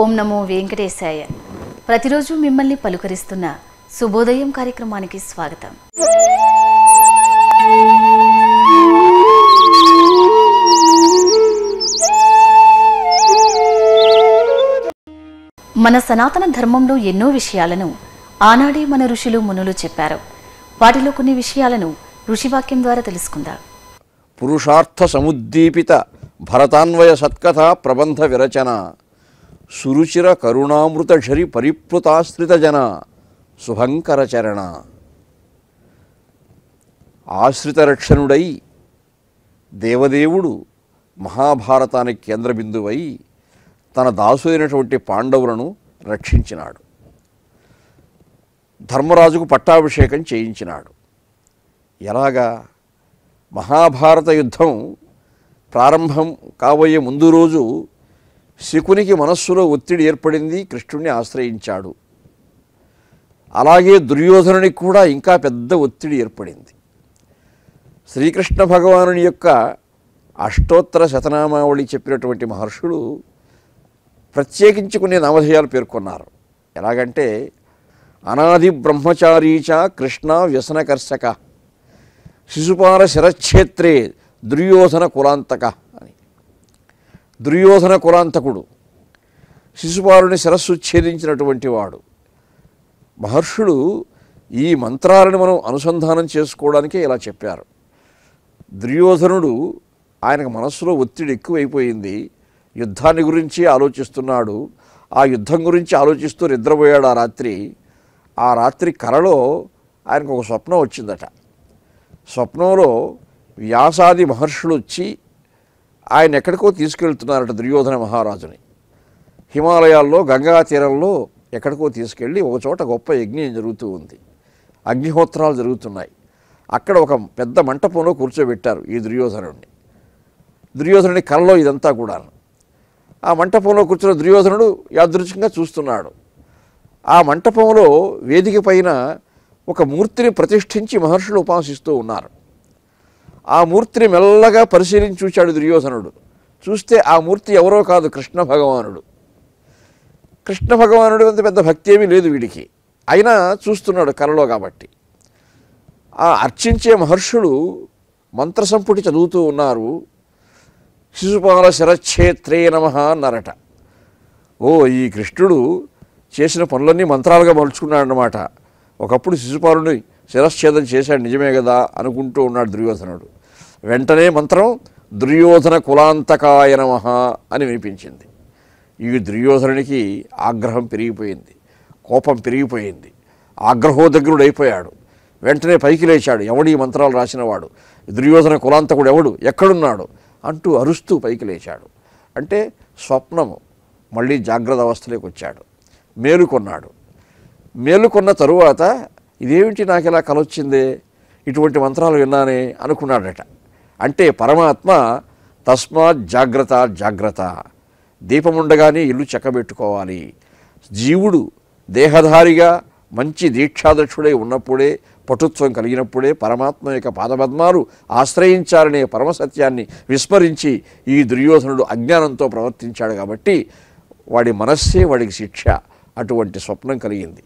ఓం నమో వెంకటేశాయ ప్రతిరోజు మిమ్మల్ని పలుకరిస్తున్న శుభోదయం కార్యక్రమానికి స్వాగతం మన సనాతన ధర్మంలో ఎన్నో విషయాలను ఆనాడే మన ఋషులు మునులు చెప్పారు వాటిలో కొన్ని విషయాలను ఋషివాక్యం ద్వారా తెలుసుకుందాం పురుషార్థ సముద్దీపిత భరతాన్వయ సత్కథ ప్రబంధ విరచన సురుచిర కరుణామృత ఝరి పరిప్లుతాశ్రిత జన శుభంకర చరణ ఆశ్రిత రక్షణుడై దేవదేవుడు మహాభారతానికి కేంద్ర బిందువై తన దాసులైనటువంటి పాండవులను రక్షించినాడు ధర్మరాజుకు పట్టాభిషేకం చేయించినాడు ఎలాగా మహాభారత యుద్ధం ప్రారంభం కాబోయే ముందు రోజు శకునికి మనస్సులో ఒత్తిడి ఏర్పడింది కృష్ణుణ్ణి ఆశ్రయించాడు అలాగే దుర్యోధనునికి కూడా ఇంకా పెద్ద ఒత్తిడి ఏర్పడింది శ్రీకృష్ణ భగవానుని యొక్క అష్టోత్తర శతనామావళి చెప్పినటువంటి మహర్షులు ప్రత్యేకించి కొన్ని నామధేయాలు పేర్కొన్నారు ఎలాగంటే అనాది బ్రహ్మచారీచ కృష్ణ వ్యసనకర్షక శిశుపాల శిరక్షేత్రే దుర్యోధన కులాంతక అని దుర్యోధన కులాంతకుడు శిశుపాలుని శిరస్సు ఛేదించినటువంటి వాడు మహర్షులు ఈ మంత్రాలను మనం అనుసంధానం చేసుకోవడానికే ఇలా చెప్పారు దుర్యోధనుడు ఆయనకు మనస్సులో ఒత్తిడి ఎక్కువైపోయింది యుద్ధాన్ని గురించి ఆలోచిస్తున్నాడు ఆ యుద్ధం గురించి ఆలోచిస్తూ నిద్రపోయాడు ఆ రాత్రి ఆ రాత్రి కలలో ఆయనకు ఒక స్వప్నం వచ్చిందట స్వప్నంలో వ్యాసాది మహర్షులు వచ్చి ఆయన ఎక్కడికో తీసుకెళ్తున్నారట దుర్యోధన మహారాజుని హిమాలయాల్లో గంగా తీరంలో ఎక్కడికో తీసుకెళ్ళి ఒక చోట గొప్ప యజ్ఞం జరుగుతూ ఉంది అగ్నిహోత్రాలు జరుగుతున్నాయి అక్కడ ఒక పెద్ద మంటపంలో కూర్చోబెట్టారు ఈ దుర్యోధనుడిని దుర్యోధనుడి కలలో ఇదంతా కూడా ఆ మంటపంలో కూర్చున్న దుర్యోధనుడు యాదృచ్ఛికంగా చూస్తున్నాడు ఆ మంటపంలో వేదిక పైన ఒక మూర్తిని ప్రతిష్ఠించి మహర్షులు ఉపాసిస్తూ ఉన్నారు ఆ మూర్తిని మెల్లగా పరిశీలించి చూశాడు దుర్యోధనుడు చూస్తే ఆ మూర్తి ఎవరో కాదు కృష్ణ భగవానుడు కృష్ణ భగవానుడు అంత పెద్ద భక్తి ఏమీ లేదు వీడికి అయినా చూస్తున్నాడు కలలో కాబట్టి ఆ అర్చించే మహర్షులు మంత్రసంపుటి చదువుతూ ఉన్నారు శిశుపాల శరచ్ఛేత్రే నమ అన్నారట ఓ ఈ కృష్ణుడు చేసిన పనులన్నీ మంత్రాలుగా మలుచుకున్నాడనమాట ఒకప్పుడు శిశుపాలుని శిరశ్ఛేదం చేశాడు నిజమే కదా అనుకుంటూ ఉన్నాడు దుర్యోధనుడు వెంటనే మంత్రం దుర్యోధన కులాంతకాయ నమ అని వినిపించింది ఈ దుర్యోధనునికి ఆగ్రహం పెరిగిపోయింది కోపం పెరిగిపోయింది ఆగ్రహోదగ్రుడైపోయాడు వెంటనే పైకి లేచాడు ఎవడు ఈ మంత్రాలు రాసినవాడు దుర్యోధన కులాంతకుడు ఎవడు ఎక్కడున్నాడు అంటూ అరుస్తూ పైకి లేచాడు అంటే స్వప్నము మళ్ళీ జాగ్రత్త అవస్థలోకి వచ్చాడు మేలుకొన్నాడు మేలుకొన్న తరువాత ఇదేమిటి నాకు ఇలా కలొచ్చిందే ఇటువంటి మంత్రాలు విన్నానే అనుకున్నాడట అంటే పరమాత్మ తస్మాత్ జాగ్రత్త జాగ్రత్త దీపం ఉండగానే ఇల్లు చక్కబెట్టుకోవాలి జీవుడు దేహధారిగా మంచి దీక్షాదక్షుడై ఉన్నప్పుడే పటుత్వం కలిగినప్పుడే పరమాత్మ యొక్క పాదపద్మాలు ఆశ్రయించాలనే పరమసత్యాన్ని విస్మరించి ఈ దుర్యోధనుడు అజ్ఞానంతో ప్రవర్తించాడు కాబట్టి వాడి మనస్సే వాడికి శిక్ష అటువంటి స్వప్నం కలిగింది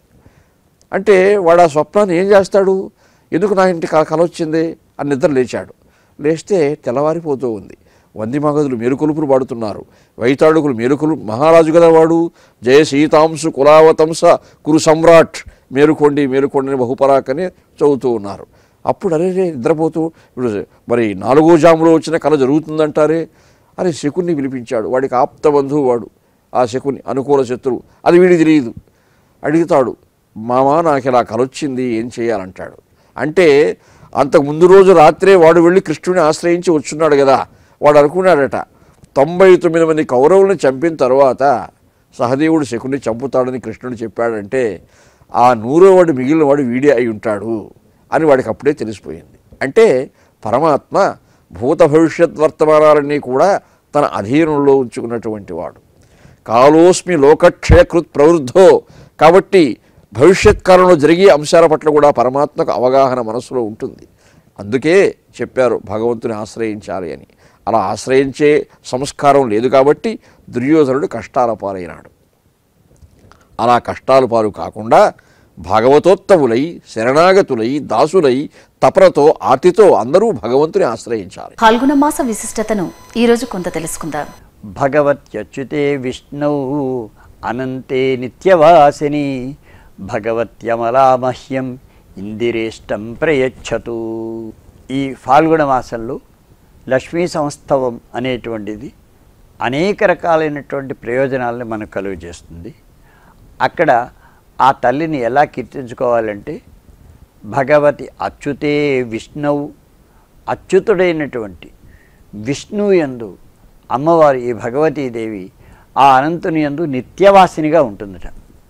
అంటే వాడు ఆ స్వప్నాన్ని ఏం చేస్తాడు ఎందుకు నా ఇంటి కల వచ్చింది అని నిద్ర లేచాడు లేస్తే తెల్లవారిపోతూ ఉంది వంది మగదులు మేలుకొలుపులు పాడుతున్నారు వైతాళుకులు మేలుకొలు మహారాజు కదా వాడు జయ సీతాంశు కులావతంస కురు సమ్రాట్ మేలుకోండి మేలుకోండి అని బహుపరాకని చదువుతూ ఉన్నారు అప్పుడు అరే రే నిద్రపోతూ ఇప్పుడు మరి నాలుగో జాములో వచ్చిన కళ జరుగుతుందంటారే అని శకుని పిలిపించాడు వాడికి ఆప్త బంధువు వాడు ఆ శకుని అనుకూల శత్రువు అది వీడి తెలియదు అడుగుతాడు మామ నాకు ఇలా కలొచ్చింది ఏం చేయాలంటాడు అంటే అంతకు ముందు రోజు రాత్రే వాడు వెళ్ళి కృష్ణుని ఆశ్రయించి వచ్చున్నాడు కదా వాడు అనుకున్నాడట తొంభై తొమ్మిది మంది కౌరవుల్ని చంపిన తర్వాత సహదేవుడు శకుని చంపుతాడని కృష్ణుడు చెప్పాడంటే ఆ నూరో వాడు మిగిలిన వాడు వీడే అయి ఉంటాడు అని వాడికి అప్పుడే తెలిసిపోయింది అంటే పరమాత్మ భూత భవిష్యత్ వర్తమానాలన్నీ కూడా తన అధీనంలో ఉంచుకున్నటువంటి వాడు కాలోస్మి లోకక్షయకృత్ ప్రవృద్ధో కాబట్టి భవిష్యత్ కాలంలో జరిగే అంశాల పట్ల కూడా పరమాత్మకు అవగాహన మనసులో ఉంటుంది అందుకే చెప్పారు భగవంతుని ఆశ్రయించాలి అని అలా ఆశ్రయించే సంస్కారం లేదు కాబట్టి దుర్యోధనుడు కష్టాల పాలైనాడు అలా కష్టాలు పాలు కాకుండా భాగవతోత్తములై శరణాగతులై దాసులై తపనతో ఆర్తితో అందరూ భగవంతుని ఆశ్రయించాలి ఫాల్గుణ మాస విశిష్టతను ఈరోజు కొంత తెలుసుకుందాం భగవత్యచ్యుతే విష్ణౌ అనంతే నిత్యవాసిని భగవత్యమలామహ్యం ఇందిరేష్టం ప్రయచ్చతు ఈ ఫాల్గుణ మాసంలో లక్ష్మీ సంస్థవం అనేటువంటిది అనేక రకాలైనటువంటి ప్రయోజనాలను మనకు కలుగు చేస్తుంది అక్కడ ఆ తల్లిని ఎలా కీర్తించుకోవాలంటే భగవతి అచ్యుతే విష్ణువు అచ్యుతుడైనటువంటి విష్ణువు యందు అమ్మవారు ఈ భగవతీదేవి ఆ అనంతుని యందు నిత్యవాసినిగా ఉంటుందట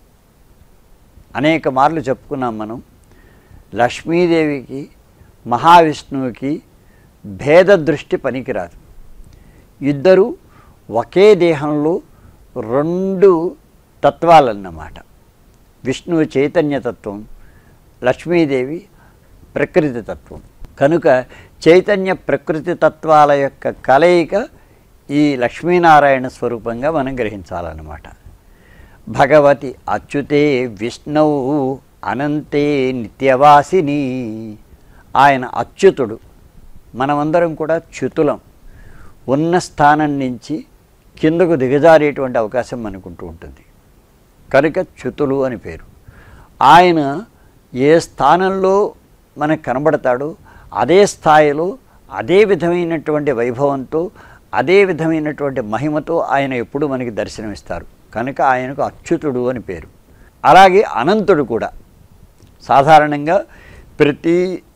అనేక మార్లు చెప్పుకున్నాం మనం లక్ష్మీదేవికి మహావిష్ణువుకి భేద దృష్టి పనికిరాదు ఇద్దరు ఒకే దేహంలో రెండు తత్వాలన్నమాట విష్ణువు చైతన్య తత్వం లక్ష్మీదేవి ప్రకృతి తత్వం కనుక చైతన్య ప్రకృతి తత్వాల యొక్క కలయిక ఈ లక్ష్మీనారాయణ స్వరూపంగా మనం గ్రహించాలన్నమాట భగవతి అచ్యుతే విష్ణువు అనంతే నిత్యవాసిని ఆయన అచ్యుతుడు మనమందరం కూడా చ్యుతులం ఉన్న స్థానం నుంచి కిందకు దిగజారేటువంటి అవకాశం మనకుంటూ ఉంటుంది కనుక చ్యుతులు అని పేరు ఆయన ఏ స్థానంలో మనకు కనబడతాడో అదే స్థాయిలో అదే విధమైనటువంటి వైభవంతో అదే విధమైనటువంటి మహిమతో ఆయన ఎప్పుడు మనకి దర్శనమిస్తారు కనుక ఆయనకు అచ్యుతుడు అని పేరు అలాగే అనంతుడు కూడా సాధారణంగా ప్రతి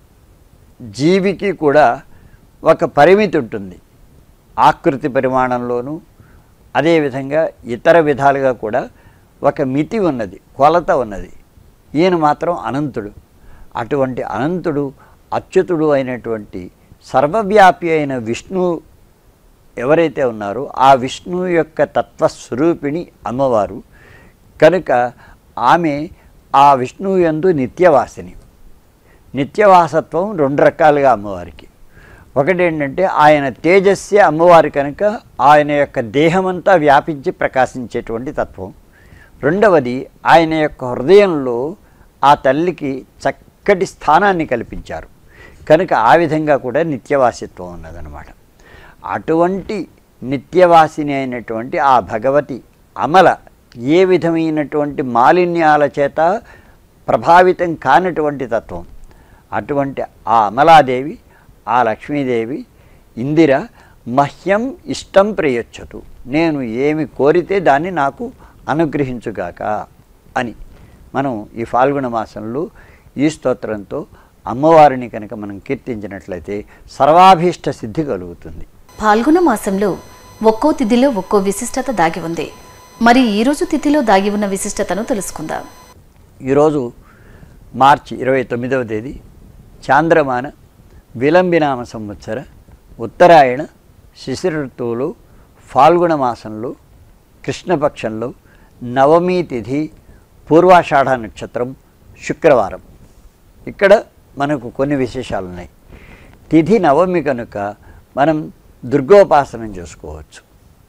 జీవికి కూడా ఒక పరిమితి ఉంటుంది ఆకృతి పరిమాణంలోనూ అదేవిధంగా ఇతర విధాలుగా కూడా ఒక మితి ఉన్నది కొలత ఉన్నది ఈయన మాత్రం అనంతుడు అటువంటి అనంతుడు అచ్యుతుడు అయినటువంటి సర్వవ్యాపి అయిన విష్ణు ఎవరైతే ఉన్నారో ఆ విష్ణువు యొక్క తత్వస్వరూపిణి అమ్మవారు కనుక ఆమె ఆ విష్ణువు యందు నిత్యవాసిని నిత్యవాసత్వం రెండు రకాలుగా అమ్మవారికి ఒకటి ఏంటంటే ఆయన తేజస్సే అమ్మవారి కనుక ఆయన యొక్క దేహమంతా వ్యాపించి ప్రకాశించేటువంటి తత్వం రెండవది ఆయన యొక్క హృదయంలో ఆ తల్లికి చక్కటి స్థానాన్ని కల్పించారు కనుక ఆ విధంగా కూడా నిత్యవాసిత్వం ఉన్నదన్నమాట అటువంటి నిత్యవాసిని అయినటువంటి ఆ భగవతి అమల ఏ విధమైనటువంటి మాలిన్యాల చేత ప్రభావితం కానటువంటి తత్వం అటువంటి ఆ అమలాదేవి ఆ లక్ష్మీదేవి ఇందిర మహ్యం ఇష్టం ప్రియచ్చతు నేను ఏమి కోరితే దాన్ని నాకు అనుగ్రహించుగాక అని మనం ఈ ఫాల్గుణ మాసంలో ఈ స్తోత్రంతో అమ్మవారిని కనుక మనం కీర్తించినట్లయితే సర్వాభీష్ట సిద్ధి కలుగుతుంది ఫాల్గుణ మాసంలో ఒక్కో తిథిలో ఒక్కో విశిష్టత దాగి ఉంది మరి ఈ రోజు తిథిలో దాగి ఉన్న విశిష్టతను తెలుసుకుందాం ఈరోజు మార్చి ఇరవై తొమ్మిదవ తేదీ చాంద్రమాన విలంబినామ సంవత్సర ఉత్తరాయణ శిశిర ఋతువులో ఫాల్గుణ మాసంలో కృష్ణపక్షంలో నవమి తిథి పూర్వాషాఢ నక్షత్రం శుక్రవారం ఇక్కడ మనకు కొన్ని విశేషాలు ఉన్నాయి తిథి నవమి కనుక మనం దుర్గోపాసనం చేసుకోవచ్చు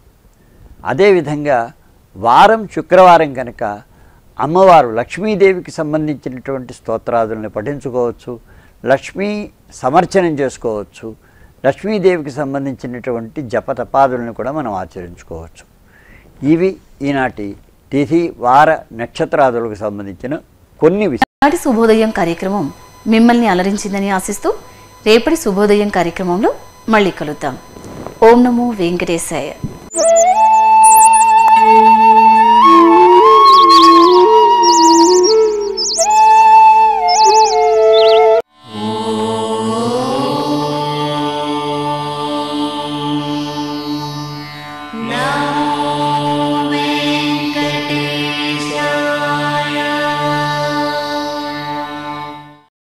అదేవిధంగా వారం శుక్రవారం కనుక అమ్మవారు లక్ష్మీదేవికి సంబంధించినటువంటి స్తోత్రాదులను పఠించుకోవచ్చు లక్ష్మీ సమర్చనం చేసుకోవచ్చు లక్ష్మీదేవికి సంబంధించినటువంటి జపతపాదులను కూడా మనం ఆచరించుకోవచ్చు ఇవి ఈనాటి తిథి వార నక్షత్రాదులకు సంబంధించిన కొన్ని విషయాలు నాటి శుభోదయం కార్యక్రమం మిమ్మల్ని అలరించిందని ఆశిస్తూ రేపటి శుభోదయం కార్యక్రమంలో మళ్ళీ కలుద్దాం ఓం నమో వెంకటేశాయ